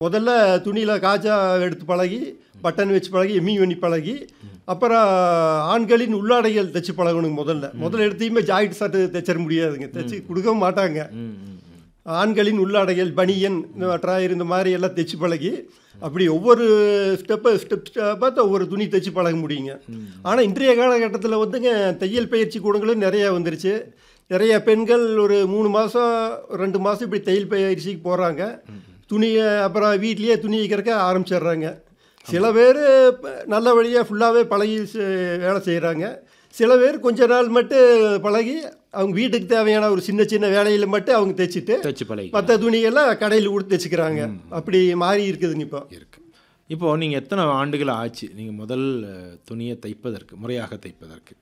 முதல்ல துணியில் காஜா எடுத்து பழகி பட்டன் வச்சு பழகி எம்மி பண்ணி பழகி அப்புறம் ஆண்களின் உள்ளாடைகள் தைச்சு பழகணுங்க முதல்ல முதல்ல எடுத்தையுமே ஜாயிண்ட் சர்ட் தைச்சிட முடியாதுங்க தைச்சு கொடுக்கவும் மாட்டாங்க ம், ம், ம். ஆண்களின் உள்ளாடைகள் பனியன் இந்த ட்ராயர் இந்த மாதிரி எல்லாம் தைச்சு பழகி அப்படி ஒவ்வொரு ஸ்டெப்பை ஸ்டெப் ஸ்டெப்பாக ஒவ்வொரு துணி தைச்சு பழக முடியுங்க ஆனால் இன்றைய காலகட்டத்தில் வந்துங்க தையல் பயிற்சி கூடங்களும் நிறையா வந்துருச்சு நிறைய பெண்கள் ஒரு மூணு மாதம் ரெண்டு மாதம் இப்படி தையல் பயிற்சிக்கு போகிறாங்க துணியை அப்புறம் வீட்லேயே துணி வைக்கிறக்க ஆரம்பிச்சிடுறாங்க சில பேர் நல்ல வழியாக ஃபுல்லாகவே பழகி செ- வேலை செய்கிறாங்க சில பேர் கொஞ்ச நாள் மட்டும் பழகி அவங்க வீட்டுக்கு தேவையான ஒரு சின்ன சின்ன வேலையில் மட்டும் அவங்க தைச்சிட்டு தைச்சு பழகி மற்ற துணியெல்லாம் கடையில் கொடுத்து தைச்சிக்கிறாங்க அப்படி மாறி இருக்குதுங்க இப்போ இருக்கு இப்போ நீங்கள் எத்தனை ஆண்டுகள் ஆச்சு நீங்கள் முதல் அஹ், துணியை தைப்பதற்கு முறையாக தைப்பதற்கு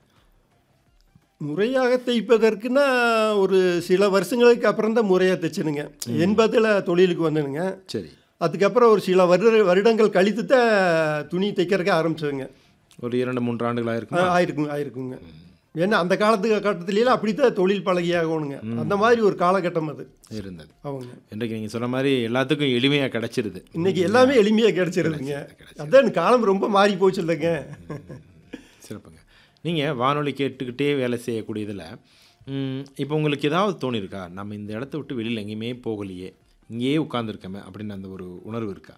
முறையாக தைப்பதற்குன்னா ஒரு சில வருஷங்களுக்கு அப்புறம் தான் முறையாக தைச்சனுங்க எண்பதில் தொழிலுக்கு வந்தனுங்க சரி அதுக்கப்புறம் ஒரு சில வருட வருடங்கள் கழித்து தான் துணி தைக்கிறதுக்கு ஆரம்பிச்சதுங்க ஒரு இரண்டு மூன்று ஆண்டுகளாக ஆ, இருக்குமா ஆயிருக்குங்க ஆயிருக்குங்க ஏன்னா அந்த காலத்து கட்டத்துலாம் அப்படி தான் தொழில் பழகியாகணுங்க அந்த மாதிரி ஒரு காலகட்டம் அது இருந்தது அவங்க இன்றைக்கு நீங்கள் சொன்ன மாதிரி எல்லாத்துக்கும் எளிமையாக கிடைச்சிருது இன்னைக்கு எல்லாமே எளிமையாக கிடைச்சிருதுங்க அதான் காலம் ரொம்ப மாறி போச்சு இல்லைங்க சிறப்புங்க நீங்கள் வானொலி கேட்டுக்கிட்டே வேலை செய்யக்கூடியதில் இப்போ உங்களுக்கு ஏதாவது தோணியிருக்கா நம்ம இந்த இடத்த விட்டு வெளியில் எங்கேயுமே போகலையே இங்கேயே உட்காந்துருக்கமே அப்படின்னு அந்த ஒரு உணர்வு இருக்கா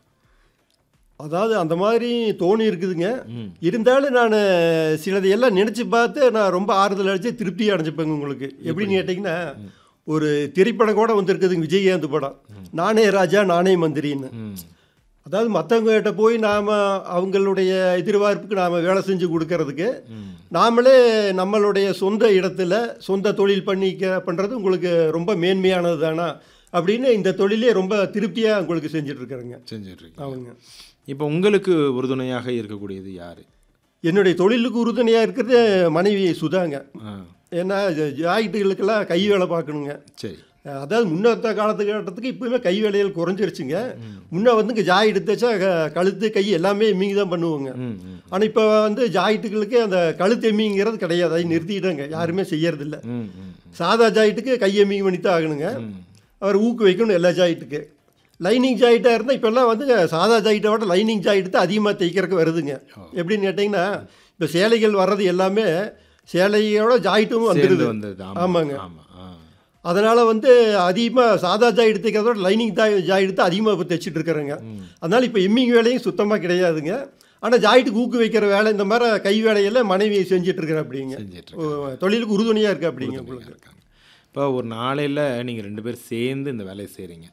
அதாவது அந்த மாதிரி தோணி இருக்குதுங்க ம் இருந்தாலும் நான் சிலதையெல்லாம் நினச்சி பார்த்து நான் ரொம்ப ஆறுதல் அடைச்சு திருப்தி அடைஞ்சிப்பேங்க உங்களுக்கு எப்படின்னு கேட்டிங்கன்னா ஒரு திரைப்படம் கூட வந்திருக்குதுங்க விஜயகாந்த் படம் நானே ராஜா நானே மந்திரின்னு ம் அதாவது மற்றவங்ககிட்ட போய் நாம் அவங்களுடைய எதிர்பார்ப்புக்கு நாம் வேலை செஞ்சு கொடுக்கறதுக்கு ம் நாமளே நம்மளுடைய சொந்த இடத்துல சொந்த தொழில் பண்ணிக்க பண்ணுறது உங்களுக்கு ரொம்ப மேன்மையானது தானா அப்படின்னு இந்த தொழிலே ரொம்ப திருப்தியாக உங்களுக்கு செஞ்சுட்டு இருக்கிறேங்க செஞ்சிட்ருக்கீங்க அவங்க இப்போ உங்களுக்கு உறுதுணையாக இருக்கக்கூடியது யார் என்னுடைய தொழிலுக்கு உறுதுணையாக இருக்கிறது மனைவி சுதாங்க ஆ ஏன்னா ஜ- ஜாயிட்டுகளுக்கெல்லாம் கை வேலை பார்க்கணுங்க சரி அதாவது முன்னத்த காலத்துக்கு இப்போயுமே கை வேலைகள் குறைஞ்சிருச்சுங்க முன்ன வந்துங்க ஜாய் எடுத்தாச்சா க- கழுத்து கை எல்லாமே எம்மிங்க தான் பண்ணுவோங்க ம் ம் ஆனால் இப்போ வந்து ஜாயிட்டுகளுக்கு அந்த கழுத்து எம்மிங்கிறது கிடையாது அதை நிறுத்திட்டாங்க யாருமே செய்யறதில்ல ம் ம் சாதா ஜாயிட்டுக்கு கை எம்மிங் பண்ணி தான் ஆகணுங்க அவர் ஊக்கு வைக்கணும் எல்லா ஜாயிட்டுக்கு லைனிங் ஜாயிட்டாக இருந்தால் இப்போல்லாம் வந்து சாதா ஜாயிட்டை விட லைனிங் ஜாயிட்டு தான் அதிகமாக தைக்கிறதுக்கு வருதுங்க எப்படின்னு கேட்டிங்கன்னா இப்போ சேலைகள் வர்றது எல்லாமே சேலையோட ஜாயிட்டும் சேர்ந்து வந்துடுது வந்தது ஆமாங்க. ஆமாம் ஆ அதனால் வந்து அதிகமாக சாதா ஜாய் தைக்கிறதோட லைனிங் ஜாய் ஜாய் எடுத்து அதிகமாக இப்போ தைச்சிட்டு இருக்கிறேங்க அதனால் இப்போ எம்மிங் வேலையும் சுத்தமாக கிடையாதுங்க ஆனால் ஜாயிட்டுக்கு ஊக்கு வைக்கிற வேலை இந்த மாதிரி கை வேலையெல்லாம் மனைவி செஞ்சுட்டு இருக்கிற அப்படிங்க செஞ்சிட்டு ஓ, தொழிலுக்கு உறுதுணையாக இருக்கு அப்படிங்க உங்களுக்கு இருக்காங்க இப்போ ஒரு நாளையில் நீங்கள் ரெண்டு பேர் சேர்ந்து இந்த வேலையை செய்கிறீங்க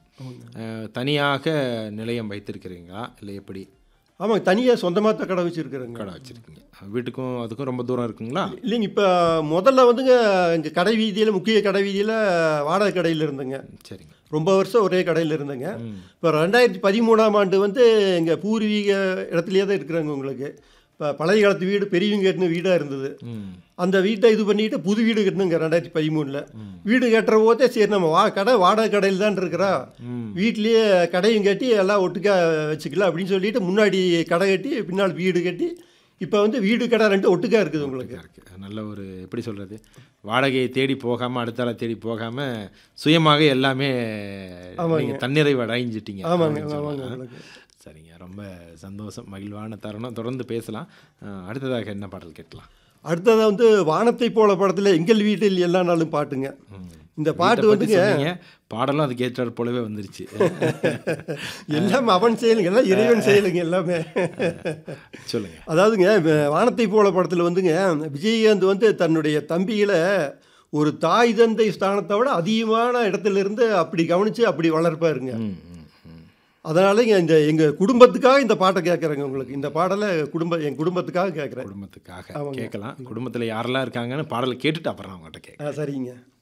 தனியாக நிலையம் வைத்திருக்கிறீங்களா இல்லை எப்படி ஆமாங்க தனியாக சொந்தமாக தான் கடை வச்சுருக்குறேங்க கடை வச்சுருக்கீங்க வீட்டுக்கும் அதுக்கும் ரொம்ப தூரம் இருக்குங்களா இல்லைங்க இப்போ முதல்ல வந்துங்க இங்கே கடை வீதியில் முக்கிய கடை வீதியில் வாடகை கடையில் இருந்தேங்க சரிங்க ரொம்ப வருஷம் ஒரே கடையில் இருந்தேங்க ம் இப்போ ரெண்டாயிரத்தி பதிமூணாம் ஆண்டு வந்து இங்கே பூர்வீக இடத்துலையே தான் இருக்கிறாங்க உங்களுக்கு இப்போ பழைய காலத்து வீடு பெரியவங்க கட்டின வீடாக இருந்தது ம் அந்த வீட்டை இது பண்ணிட்டு புது வீடு கட்டணுங்க ரெண்டாயிரத்தி பதிமூணில் வீடு கட்டுற போதே சரி நம்ம வா கடை வாடகை கடையில் தான் இருக்கிறா ம் வீட்லேயே கடையும் கட்டி எல்லாம் ஒட்டுக்கா வச்சுக்கலாம் அப்படின்னு சொல்லிட்டு முன்னாடி கடை கட்டி பின்னால் வீடு கட்டி இப்போ வந்து வீடு கடை ரெண்டு ஒட்டுக்கா இருக்குது உங்களுக்கு இருக்கு நல்ல ஒரு எப்படி சொல்கிறது வாடகையை தேடி போகாமல் அடுத்தால தேடி போகாமல் சுயமாக எல்லாமே நீங்கள் தன்னிறைவு அடைஞ்சிட்டீங்க ஆமாங்க அப்படின்னு ஆமாங்க சொல்லலாம். உங்களுக்கு சரிங்க ரொம்ப சந்தோஷம் மகிழ்வான தருணம் தொடர்ந்து பேசலாம் அஹ், அடுத்ததாக என்ன பாடல் கேட்கலாம் அடுத்தது வந்து வானத்தை போல படத்தில் எங்கள் வீட்டில் எல்லா நாளும் பாட்டுங்க ம். இந்த பாட்டு வீட்டை பத்தி வந்துங்க சொன்னீங்க பாடலும் அதுக்கு ஏற்றாற் போலவே வந்துருச்சு எல்லாமே அவன் செயலுங்க எல்லாம் இறைவன் செயலுங்க எல்லாமே சொல்லுங்க அதாவதுங்க இப்ப வானத்தை போல படத்தில் வந்துங்க விஜயகாந்த் வந்து தன்னுடைய தம்பிகளை ஒரு தாய் தந்தை ஸ்தானத்தை விட அதிகமான இடத்துல இருந்து அப்படி கவனித்து அப்படி வளர்ப்பாருங்க ம் ம் ம் அதனால இங்க இந்த எங்கள் குடும்பத்துக்காக இந்த பாட்டை கேட்குறேங்க உங்களுக்கு இந்த பாடலை குடும்ப என் குடும்பத்துக்காக கேட்குறேன் குடும்பத்துக்காக கேட்கலாம் குடும்பத்தில் யாரெல்லாம் இருக்காங்கன்னு பாடலை கேட்டுட்டு அப்புறம் நான் அவங்ககிட்ட கேட்க ஆ சரிங்க